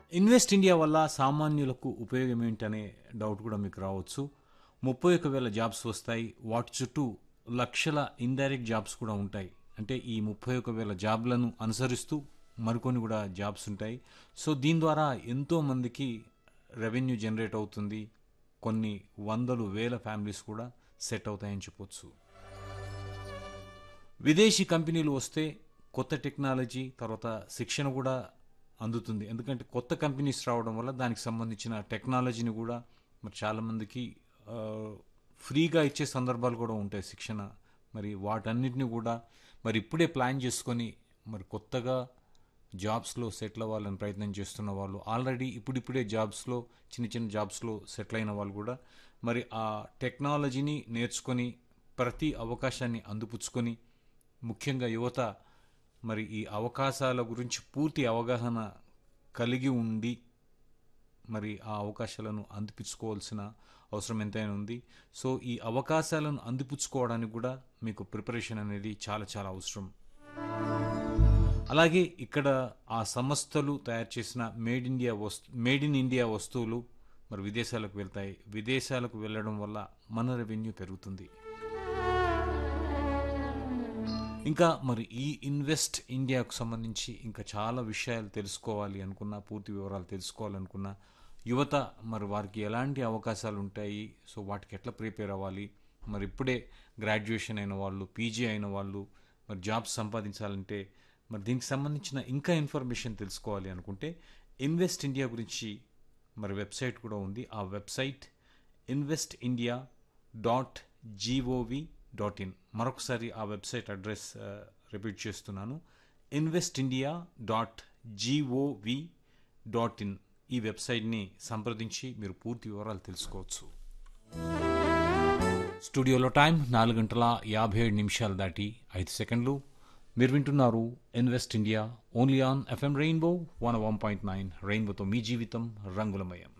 invest India వల్ల సామాన్యులకు ఉపయోగం ఏంటనే డౌట్ కూడా మీకు రావచ్చు ముప్పై ఒక వేల జాబ్స్ వస్తాయి వాటి చుట్టూ లక్షల ఇండైరెక్ట్ జాబ్స్ కూడా ఉంటాయి అంటే ఈ ముప్పై ఒక వేల జాబ్లను అనుసరిస్తూ మరికొన్ని కూడా జాబ్స్ ఉంటాయి సో దీని ద్వారా ఎంతో మందికి రెవెన్యూ జనరేట్ అవుతుంది కొన్ని వందలు వేల ఫ్యామిలీస్ కూడా సెట్ అవుతాయని చెప్పొచ్చు విదేశీ కంపెనీలు వస్తే కొత్త టెక్నాలజీ తర్వాత శిక్షణ కూడా అందుతుంది ఎందుకంటే కొత్త కంపెనీస్ రావడం వల్ల దానికి సంబంధించిన టెక్నాలజీని కూడా మరి చాలామందికి ఆ, ఫ్రీగా ఇచ్చే సందర్భాలు కూడా ఉంటాయి శిక్షణ మరి వాటన్నిటిని కూడా మరి ఇప్పుడే ప్లాన్ చేసుకొని మరి కొత్తగా జాబ్స్లో సెటిల్ అవ్వాలని ప్రయత్నం చేస్తున్న వాళ్ళు ఆల్రెడీ ఇప్పుడిప్పుడే జాబ్స్లో చిన్న చిన్న జాబ్స్లో సెటిల్ అయిన వాళ్ళు కూడా మరి ఆ టెక్నాలజీని నేర్చుకొని ప్రతి అవకాశాన్ని అందిపుచ్చుకొని ముఖ్యంగా యువత మరి ఈ అవకాశాల గురించి పూర్తి అవగాహన కలిగి ఉండి మరి ఆ అవకాశాలను అందిపుచ్చుకోవాల్సిన అవసరం ఎంతైనా ఉంది సో ఈ అవకాశాలను అందిపుచ్చుకోవడానికి కూడా మీకు ప్రిపరేషన్ అనేది చాలా చాలా అవసరం అలాగే ఇక్కడ ఆ సంస్థలు తయారు చేసిన మేడ్ ఇండియా వస్తు మేడ్ ఇన్ ఇండియా వస్తువులు మరి విదేశాలకు వెళ్తాయి విదేశాలకు వెళ్ళడం వల్ల మన రెవెన్యూ పెరుగుతుంది ఇంకా మరి ఈ ఇన్వెస్ట్ ఇండియాకు సంబంధించి ఇంకా చాలా విషయాలు తెలుసుకోవాలి అనుకున్నా పూర్తి వివరాలు తెలుసుకోవాలనుకున్నా యువత మరి వారికి ఎలాంటి అవకాశాలు ఉంటాయి సో వాటికి ఎట్లా ప్రిపేర్ అవ్వాలి మరి ఇప్పుడే గ్రాడ్యుయేషన్ అయిన వాళ్ళు పీజీ అయిన వాళ్ళు మరి జాబ్స్ సంపాదించాలంటే మరి దీనికి సంబంధించిన ఇంకా ఇన్ఫర్మేషన్ తెలుసుకోవాలి అనుకుంటే ఇన్వెస్ట్ ఇండియా గురించి మరి వెబ్సైట్ కూడా ఉంది ఆ website invest India dot GOV dot in మరొకసారి ఆ వెబ్సైట్ అడ్రస్ రిపీట్ చేస్తున్నాను invest India dot GOV dot in ఈ వెబ్సైట్ని సంప్రదించి మీరు పూర్తి వివరాలు తెలుసుకోవచ్చు స్టూడియోలో టైం నాలుగు గంటల యాభై ఏడు నిమిషాలు దాటి ఐదు సెకండ్లు మీరు వింటున్నారు invest India only on FM Rainbow one one point nine రెయిన్బోతో మీ జీవితం రంగులమయం